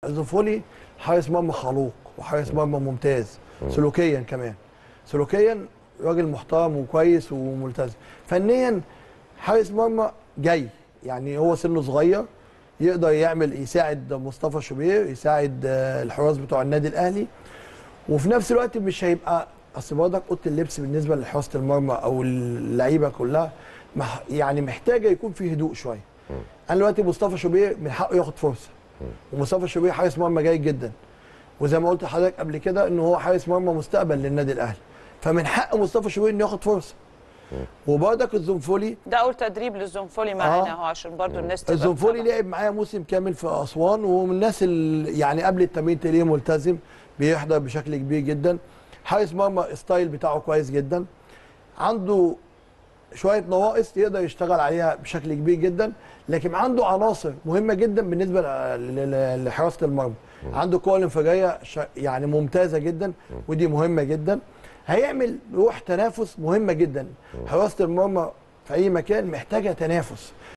الزنفولي حارس مرمى خلوق وحارس مرمى ممتاز سلوكيا كمان سلوكيا راجل محترم وكويس وملتزم فنيا حارس مرمى جاي يعني هو سنه صغير يقدر يعمل يساعد مصطفى شوبير يساعد آه، الحراس بتوع النادي الاهلي وفي نفس الوقت مش هيبقى اصل برضك اوضه اللبس بالنسبه لحراسه المرمى او اللعيبه كلها مح يعني محتاجه يكون في هدوء شويه انا دلوقتي مصطفى شوبير من حقه ياخد فرصه ومصطفى شوبير حارس مرمى جيد جدا وزي ما قلت لحضرتك قبل كده ان هو حارس مرمى مستقبل للنادي الاهلي فمن حق مصطفى شوبير انه ياخد فرصه وبرضك الزنفولي ده اول تدريب للزنفولي معانا آه. اهو عشان برضو الناس تبقى الزنفولي متابعة. لعب معايا موسم كامل في اسوان ومن الناس اللي يعني قبل التمرين تلاقيه ملتزم بيحضر بشكل كبير جدا حارس مرمى ستايل بتاعه كويس جدا عنده شويه نواقص يقدر يشتغل عليها بشكل كبير جدا لكن عنده عناصر مهمه جدا بالنسبه ل- ل- لحراسه المرمى عنده قوه الانفجاريه ش- يعني ممتازه جدا ودي مهمه جدا هيعمل روح تنافس مهمه جدا حراسه المرمى في اي مكان محتاجه تنافس